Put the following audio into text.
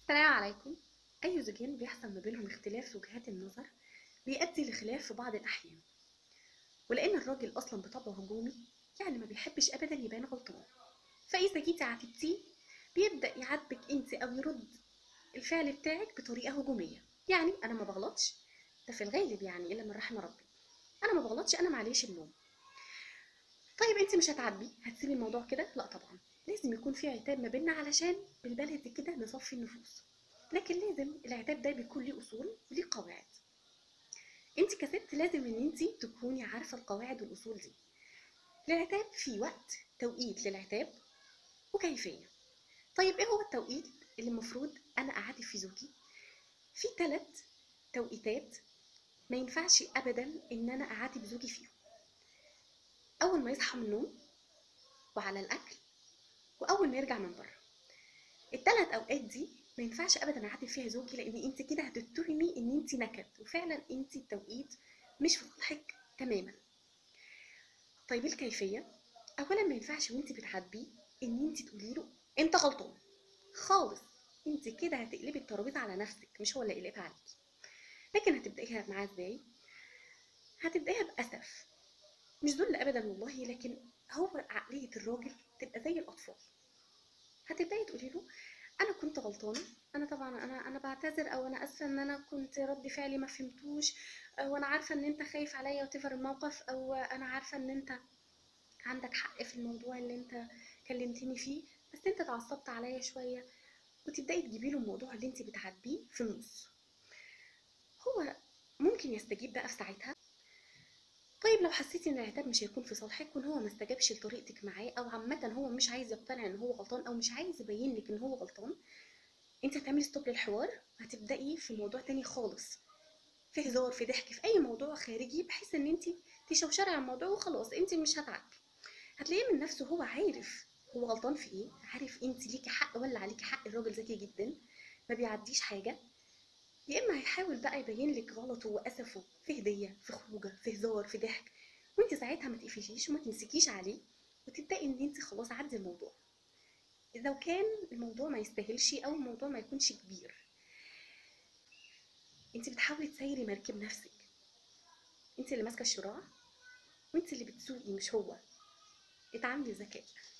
السلام عليكم أي زوجين بيحصل ما بينهم اختلاف في وجهات النظر بيؤدي لخلاف في بعض الأحيان ولأن الراجل أصلا بطبعه هجومي يعني ما بيحبش أبدا يبان غلطان فإذا جيتي عاتبتيه بيبدأ يعاتبك أنت أو يرد الفعل بتاعك بطريقة هجومية يعني أنا ما بغلطش ده في الغالب يعني إلا من رحم ربي أنا ما بغلطش أنا معليش النوم طيب أنت مش هتعاتبي هتسيبي الموضوع كده لا طبعا لازم يكون في عتاب ما بيننا علشان بالبلدي كده نصفي النفوس لكن لازم العتاب ده بيكون ليه اصول وليه قواعد انت كست لازم ان انت تكوني عارفه القواعد والاصول دي العتاب في وقت توقيت للعتاب وكيفيه طيب ايه هو التوقيت اللي المفروض انا اعاتب في زوجي في ثلاث توقيتات ما ينفعش ابدا ان انا اعاتب زوجي فيهم اول ما يصحى من النوم وعلى الاكل واول ما يرجع من بره الثلاث اوقات دي ما ينفعش ابدا اعاتب فيها زوجي لان انت كده هتتهمي ان انت نكد وفعلا انت التوقيت مش في صالحك تماما طيب الكيفيه اولا ما ينفعش وانت بتعاتبيه ان انت تقولي له انت غلطان خالص انت كده هتقلبي الترابيزه على نفسك مش هو اللي يقلبها عليكي لكن هتبدايها معاه ازاي هتبدايها باسف مش ذل ابدا والله لكن هو عقليه الراجل تبقى زي الاطفال هتبداي تقولي له انا كنت غلطانه انا طبعا انا انا بعتذر او انا اسفه ان انا كنت رد فعلي ما فهمتوش وانا عارفه ان انت خايف عليا وتفر الموقف او انا عارفه ان انت عندك حق في الموضوع اللي انت كلمتني فيه بس انت اتعصبت عليا شويه وتبداي تجيبي له الموضوع اللي انت بتعاتبيه في النص هو ممكن يستجيب بقى في ساعتها طيب لو حسيتي ان العتاب مش هيكون في صالحك وان هو ما استجابش لطريقتك معاه او عامه هو مش عايز يقتنع ان هو غلطان او مش عايز يبين لك ان هو غلطان انت هتعملي ستوب للحوار هتبداي في موضوع تاني خالص في هزار في ضحك في اي موضوع خارجي بحيث ان انت تشوشري على الموضوع وخلاص انت مش هتعاتبي هتلاقيه من نفسه هو عارف هو غلطان في ايه عارف انت ليكي حق ولا عليكي حق الراجل ذكي جدا ما بيعديش حاجه يا اما هيحاول بقى يبين لك غلطه واسفه في هديه في خروجه في هزار في ضحك وانت ساعتها ما تقفشيش وما تمسكيش عليه وتبداي ان انت خلاص عدي الموضوع لو كان الموضوع ما يستاهلش او الموضوع ما يكونش كبير انت بتحاولي تسيري مركب نفسك انت اللي ماسكه الشراع وانت اللي بتسوقي مش هو اتعاملي ذكاء